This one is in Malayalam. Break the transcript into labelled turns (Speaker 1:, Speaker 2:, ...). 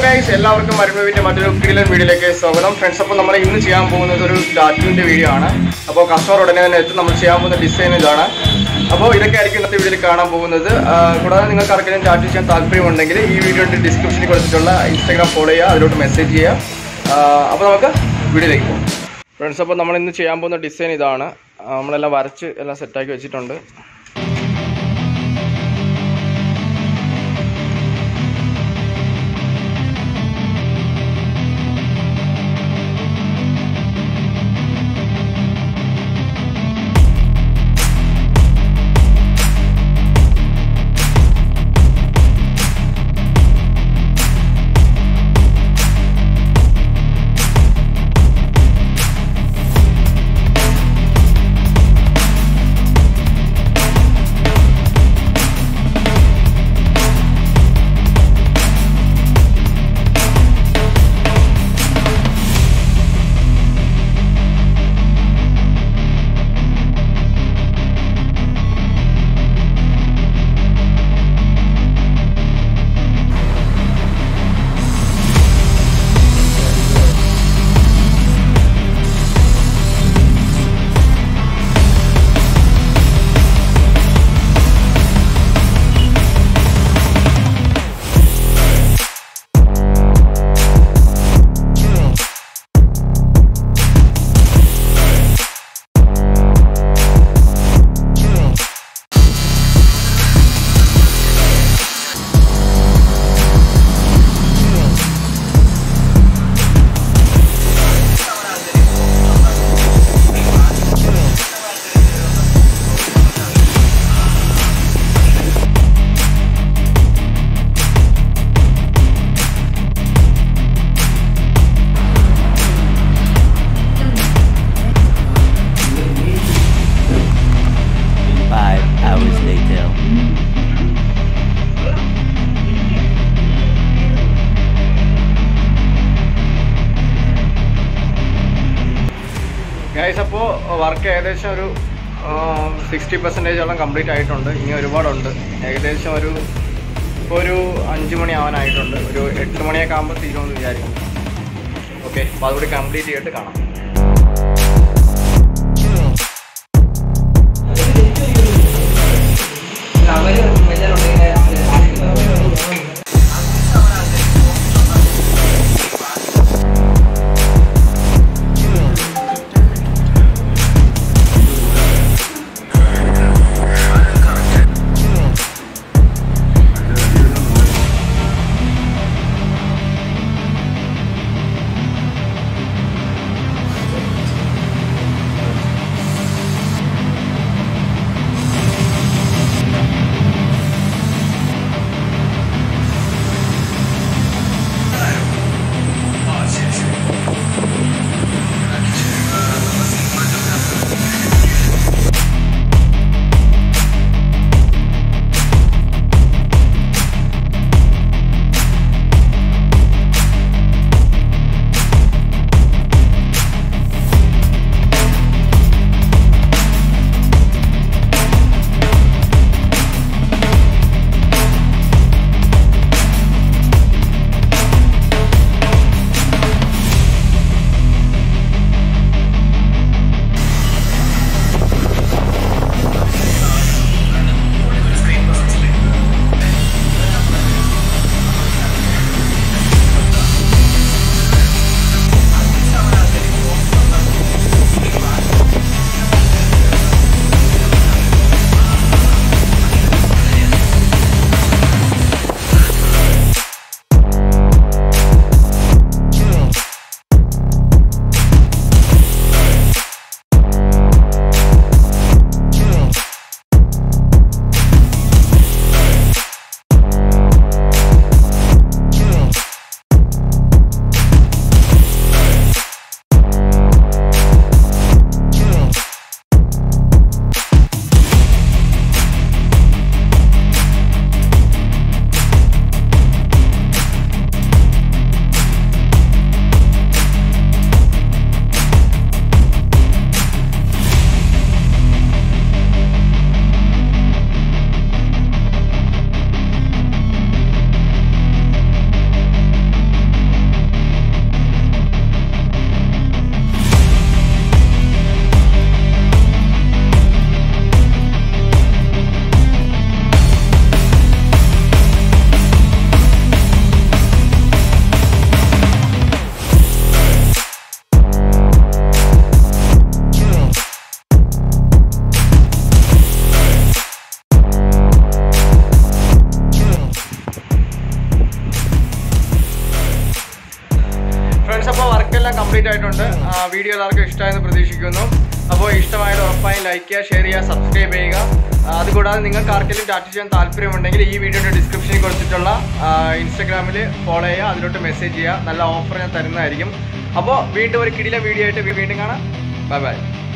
Speaker 1: ഗൈസ് എല്ലാവർക്കും മരുമവിന്റെ മറ്റൊരു കിടിലൻ വീഡിയോയിലേക്ക് സ്വാഗതം ഫ്രണ്ട്സ് അപ്പോൾ നമ്മൾ ഇന്ന് ചെയ്യാൻ പോകുന്നത് ഒരു ടാറ്റുവിന്റെ വീഡിയോ ആണ് അപ്പോൾ കസ്റ്റമർ ഉടനെ തന്നെ എത്തും നമ്മൾ ചെയ്യാൻ പോകുന്ന ഡിസൈൻ ഇതാണ് അപ്പോൾ ഇതൊക്കെ ആയിരിക്കും ഇന്നത്തെ വീഡിയോയിൽ കാണാൻ പോകുന്നത് ആ, കൂടാതെ നിങ്ങൾക്ക് ആർക്കെങ്കിലും ടാറ്റു ചെയ്യാൻ താല്പര്യമുണ്ടെങ്കിൽ ഈ വീഡിയോയുടെ ഡിസ്ക്രിപ്ഷനിൽ കൊടുത്തിട്ടുള്ള ഇൻസ്റ്റാഗ്രാം ഫോളോ ചെയ്യുക അതിലോട്ട് മെസ്സേജ് ചെയ്യുക ആ, അപ്പോൾ നമുക്ക് വീഡിയോയിലേക്ക് പോകും ഫ്രണ്ട്സ് അപ്പോൾ നമ്മൾ ഇന്ന് ചെയ്യാൻ പോകുന്ന ഡിസൈൻ ഇതാണ് ആ, നമ്മളെല്ലാം വരച്ച് എല്ലാം സെറ്റാക്കി വെച്ചിട്ടുണ്ട്
Speaker 2: Five hours later.
Speaker 1: ഗൈസ് അപ്പോൾ വർക്ക് ഏകദേശം ഒരു സിക്സ്റ്റി പെർസെൻറ്റേജോളം കംപ്ലീറ്റ് ആയിട്ടുണ്ട് ഇനി ഒരുപാടുണ്ട് ഏകദേശം ഒരു ഇപ്പോൾ ഒരു അഞ്ച് മണി ആവാനായിട്ടുണ്ട് ഒരു എട്ട് മണിയൊക്കെ ആകുമ്പോൾ തീരുമെന്ന് വിചാരിക്കും ഓക്കെ അപ്പോൾ അതുകൂടി കംപ്ലീറ്റ് ചെയ്തിട്ട് കാണാം കംപ്ലീറ്റ് ആയിട്ടുണ്ട് ആ, വീഡിയോ എല്ലാവർക്കും ഇഷ്ടമായെന്ന് പ്രതീക്ഷിക്കുന്നു അപ്പോൾ ഇഷ്ടമായാൽ ഉറപ്പായും ലൈക്ക് ചെയ്യുക ഷെയർ ചെയ്യുക സബ്സ്ക്രൈബ് ചെയ്യുക ആ, അതുകൂടാതെ നിങ്ങൾക്ക് ആർക്കെങ്കിലും ചാറ്റ് ചെയ്യാൻ താല്പര്യമുണ്ടെങ്കിൽ ഈ വീഡിയോയുടെ ഡിസ്ക്രിപ്ഷനിൽ കൊടുത്തിട്ടുള്ള ഇൻസ്റ്റാഗ്രാമിൽ ഫോളോ ചെയ്യുക അതിലോട്ട് മെസ്സേജ് ചെയ്യുക നല്ല ഓഫർ ഞാൻ തരുന്നതായിരിക്കും അപ്പോൾ വീണ്ടും ഒരു കിടില വീഡിയോ ആയിട്ട് വീണ്ടും കാണാം ബൈ ബൈ